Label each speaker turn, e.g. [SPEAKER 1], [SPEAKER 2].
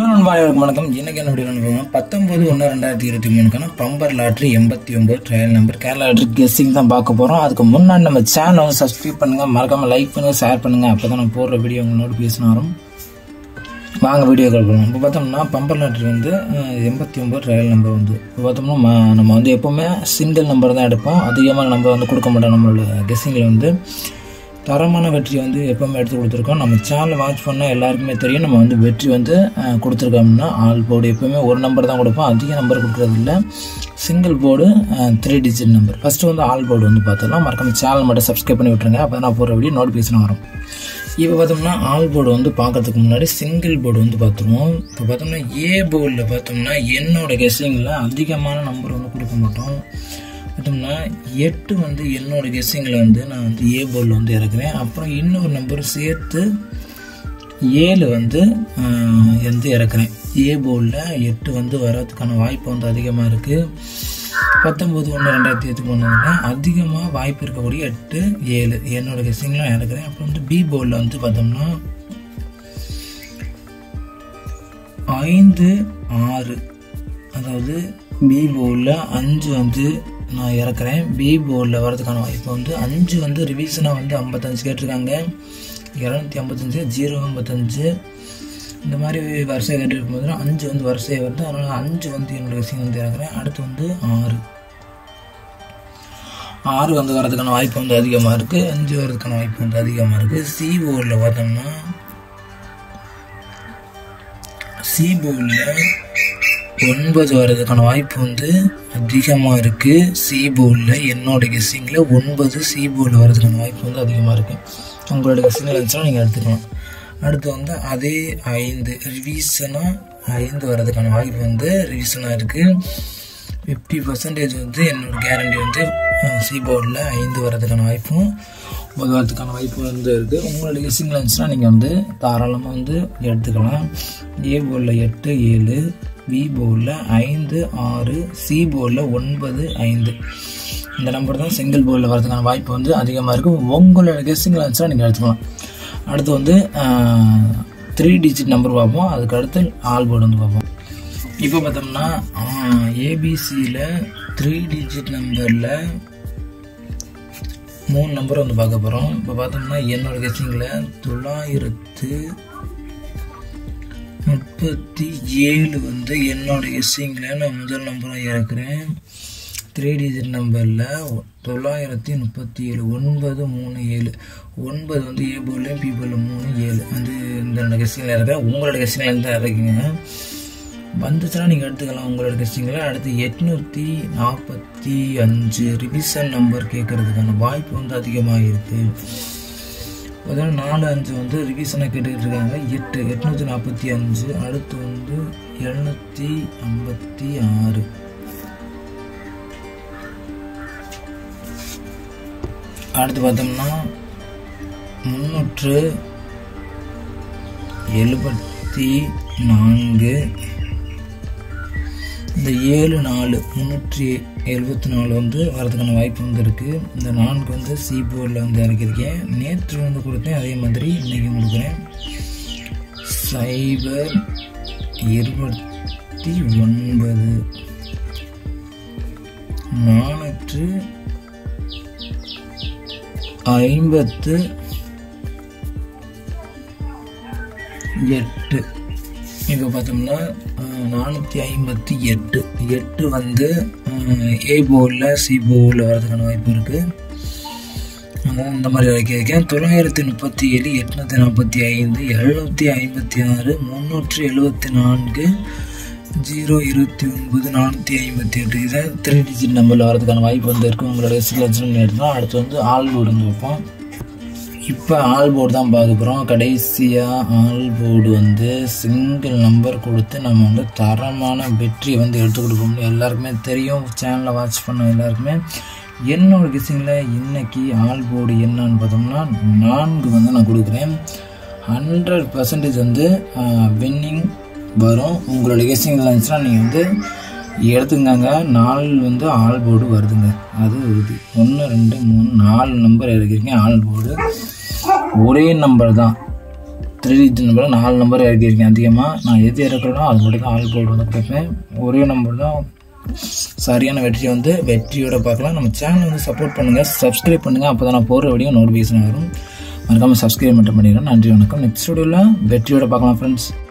[SPEAKER 1] நண்பாளர்களுக்கு வணக்கம் இன்னைக்கு என்ன வீடியோ அனுப்புவோம் பத்தொன்பது ஒன்று ரெண்டாயிரத்தி இருபத்தி மூணுக்கான பம்பர் லாட்ரி எண்பத்தி ஒன்பது trial number Kerala lottery guessing தான் பார்க்க போகிறோம் அதுக்கு முன்னாடி நம்ம சேனலை வந்து சப்ஸ்கிரைப் பண்ணுங்க மறக்காம லைக் பண்ணுங்க ஷேர் பண்ணுங்க அப்போ தான் நான் போடுற வீடியோ உங்க நோட்டிஃபிகேஷன் வரும் வாங்க வீடியோ கால் பண்ணுவோம் இப்போ பார்த்தோம்னா பம்பர் லாட்ரி வந்து எண்பத்தி ஒம்பது ட்ரையல் நம்பர் வந்து இப்போ பார்த்தோம்னா ம- நம்ம வந்து எப்போவுமே சிங்கிள் நம்பர் தான் எடுப்போம் அதிகமாக நம்பர் வந்து கொடுக்க மாட்டோம் நம்மளோட கெஸ்ஸிங்கில் வந்து தரமான வெற்றி வந்து எப்பவுமே எடுத்து கொடுத்துருக்கோம் நம்ம சேனலை வாட்ச் பண்ணால் எல்லாருக்குமே தெரியும் நம்ம வந்து வெற்றி வந்து அஹ், கொடுத்துருக்கோம்னா ஆல் போர்டு எப்பவுமே ஒரு நம்பர் தான் கொடுப்போம் அதிக நம்பர் கொடுக்குறது இல்லை single board three digit number first வந்து ஆல் போர்டு வந்து பார்த்துடலாம் மறக்காம சேனல் மட்டும் சப்ஸ்கிரைப் பண்ணி விட்டுருங்க அப்போ நான் போகிற வீடியோ நோட்டிஃபிகேஷன் வரும் இப்போ பார்த்தோம்னா ஆல் போர்டு வந்து பார்க்கறதுக்கு முன்னாடி சிங்கிள் போர்டு வந்து பார்த்துருவோம் இப்போ பார்த்தோம்னா ஏ போர்டில் பார்த்தோம்னா என்னோட கெஸ்ஸிங்கில் அதிகமான நம்பர் வந்து கொடுக்க மாட்டோம் பார்த்தோம்னா எட்டு வந்து என்னோட கெஸ்ஸிங்கில் வந்து நான் வந்து ஏ போர்டில் வந்து இறக்குறேன் அப்புறம் இன்னொரு நம்பர் சேர்த்து ஏழு வந்து ஆஹ், வந்து இறக்குறேன் ஏ போர்டில் எட்டு வந்து வர்றதுக்கான வாய்ப்பு வந்து அதிகமாக இருக்குது பத்தொம்போது ஒன்று ரெண்டாயிரத்தி எட்டு போனதுல அதிகமாக வாய்ப்பு இருக்கக்கூடிய எட்டு ஏழு என்னோட கெஸ்ஸிங்லாம் இறக்குறேன் அப்புறம் வந்து பி போர்டில் வந்து பார்த்தோம்னா ஐந்து ஆறு அதாவது பி போர்டில் அஞ்சு வந்து நான் இறக்குறேன் பி போர்டில் வரதுக்கான வாய்ப்பு வந்து அஞ்சு வந்து ரிவிஷனாக வந்து ஐம்பத்தஞ்சு கேட்டிருக்காங்க இரநூத்தி ஐம்பத்தஞ்சு ஜீரோ ஐம்பத்தஞ்சு இந்த மாதிரி வரிசை கேட்டு போது அஞ்சு வந்து வரிசையை வருது அதனால் அஞ்சு வந்து என்னோட விஷயம் வந்து இறக்குறேன் அடுத்து வந்து ஆறு ஆறு வந்து வரதுக்கான வாய்ப்பு வந்து அதிகமாக இருக்குது அஞ்சு வரதுக்கான வாய்ப்பு வந்து அதிகமாக இருக்குது சி போர்டில் பார்த்தோம்னா சி போர்டில் ஒன்பது வர்றதுக்கான வாய்ப்பு வந்து அதிகமாக இருக்குது சி போர்டில் என்னோட கெஸ்ஸிங்கில் ஒன்பது சி போர்டில் வர்றதுக்கான வாய்ப்பு வந்து அதிகமாக இருக்குது உங்களோட கெஸ்ஸிங்கில் இருந்துச்சுன்னா நீங்கள் எடுத்துக்கலாம் அடுத்து வந்து அதே ஐந்து ரிவிஷனாக ஐந்து வர்றதுக்கான வாய்ப்பு வந்து ரிவிஷனாக இருக்குது ஃபிஃப்டி பர்சன்டேஜ் வந்து என்னோட கேரண்டி வந்து சி போர்டில் ஐந்து வர்றதுக்கான வாய்ப்பும் ஒன்பது வரதுக்கான வாய்ப்பு வந்து இருக்குது உங்களோட கெஸ்ஸிங்கில் இருந்துச்சுன்னா நீங்கள் வந்து தாராளமாக வந்து எடுத்துக்கலாம் ஏ போர்டில் எட்டு ஏழு பி போர்டில் ஐந்து ஆறு சி போர்டில் ஒன்பது ஐந்து இந்த நம்பர் தான் சிங்கிள் போர்டில் வரதுக்கான வாய்ப்பு வந்து அதிகமாக இருக்குது உங்களோட கெஸ்ஸிங்கில் இருந்துச்சுன்னா நீங்கள் எடுத்துக்கலாம் அடுத்து வந்து த்ரீ டிஜிட் நம்பர் பார்ப்போம் அதுக்கு அடுத்து ஆல் போர்டு வந்து பார்ப்போம் இப்போ பார்த்தோம்னா ஏபிசியில் த்ரீ டிஜிட் நம்பரில் மூணு நம்பர் வந்து பார்க்க போகிறோம் இப்போ பார்த்தோம்னா என்னோட கெஸ்ஸிங்கில் தொள்ளாயிரத்து முப்பத்தி ஏழு வந்து என்னோட கெஸ்ஸிங்கில் நான் முதல் நம்பராக இறக்குறேன் த்ரீ டிஜிட் நம்பரில் தொள்ளாயிரத்தி முப்பத்தி ஏழு ஒன்பது மூணு ஏழு ஒன்பது வந்து ஏ போர்ட்லேயும் பி போர்டில் மூணு ஏழு வந்து இந்த கெஸ்ஸிங்கில் இருக்கிறேன் உங்களோட கெஸ்ஸிங்கில் இருந்து இறக்குங்க வந்துச்சுன்னா நீங்கள் எடுத்துக்கலாம் உங்களோட கெஸ்டிங்கில் அடுத்து எட்நூற்றி நாற்பத்தி அஞ்சு ரிவிஷன் நம்பர் கேட்கறதுக்கான வாய்ப்பு வந்து அதிகமாக இருக்குது அதாவது நாலு அஞ்சு வந்து ரிவிஷனை கேட்டுக்கிட்டு இருக்காங்க எட்டு எட்நூற்றி நாற்பத்தி அஞ்சு அடுத்து வந்து எழுநூற்றி ஐம்பத்தி ஆறு அடுத்து பார்த்தோம்னா முந்நூற்று எழுபத்தி நான்கு இந்த ஏழு நாலு முந்நூற்றி எழுபத்தி நாலு வந்து வரதுக்கான வாய்ப்பு வந்து இருக்குது இந்த நான்கு வந்து சி போர்டில் வந்து இறக்கியிருக்கேன் நேற்று வந்து கொடுத்தேன் அதே மாதிரி இன்றைக்கி கொடுக்குறேன் சைபர் இருபத்தி ஒன்பது நானூற்று ஐம்பத்து எட்டு இப்போ பார்த்தோம்னா நானூற்றி ஐம்பத்தி எட்டு எட்டு வந்து ஏ போர்டில் சி போர்டில் வரதுக்கான வாய்ப்பு இருக்குது அதான் இந்த மாதிரி வைக்கிறேன் தொள்ளாயிரத்தி முப்பத்தி ஏழு எட்நூற்றி நாற்பத்தி ஐந்து எழுநூற்றி ஐம்பத்தி ஆறு முந்நூற்றி எழுபத்தி நான்கு ஜீரோ இருபத்தி ஒன்பது நானூற்றி ஐம்பத்தி எட்டு இதை த்ரீ டிஜிட் நம்பரில் வரதுக்கான வாய்ப்பு வந்து இருக்குது உங்களோட சிலட்சன் எடுத்தோம் அடுத்து வந்து ஆல் போர்டு வந்து வைப்போம் இப்போ ஆல் போர்டு தான் பார்க்க போகிறோம் கடைசியாக ஆல் போர்டு வந்து சிங்கிள் நம்பர் கொடுத்து நம்ம வந்து தரமான வெற்றி வந்து எடுத்து கொடுக்க முடியும் எல்லாருக்குமே தெரியும் சேனலை வாட்ச் பண்ண எல்லாருக்குமே என்னோட கிசிங்கில் இன்னைக்கு ஆல் போர்டு என்னன்னு பார்த்தோம்னா நான்கு வந்து நான் கொடுக்குறேன் ஹண்ட்ரட் பர்சன்டேஜ் வந்து வின்னிங் வரும் உங்களோட கெஸ்டிங்கில் இருந்துச்சுன்னா நீங்கள் வந்து எடுத்துக்கங்க நாலு வந்து ஆல் போர்டு வருதுங்க அது இது ஒன்று ரெண்டு மூணு நாலு நம்பர் இறக்கிருக்கேன் ஆல் போர்டு ஒரே நம்பர் தான் த்ரீ டிஜிட் நம்பர் நாலு நம்பர் எழுதியிருக்கேன் அதிகமாக நான் எது இறக்குறேனோ அது மட்டும் தான் ஆல் போர்டு வந்து கொடுப்பேன் ஒரே நம்பர் தான் சரியான வெற்றியை வந்து வெற்றியோட பார்க்கலாம் நம்ம சேனலை வந்து சப்போர்ட் பண்ணுங்கள் சப்ஸ்கிரைப் பண்ணுங்கள் அப்போ தான் நான் போடுற வீடியோ நோட்டிஃபிகேஷன் வரும் மறக்காமல் சப்ஸ்கிரைப் மட்டும் பண்ணிடுறேன் நன்றி வணக்கம் நெக்ஸ்ட் வீடியோவில் வெற்றியோட பார்க்கலாம் ஃப்ரெண்ட்ஸ்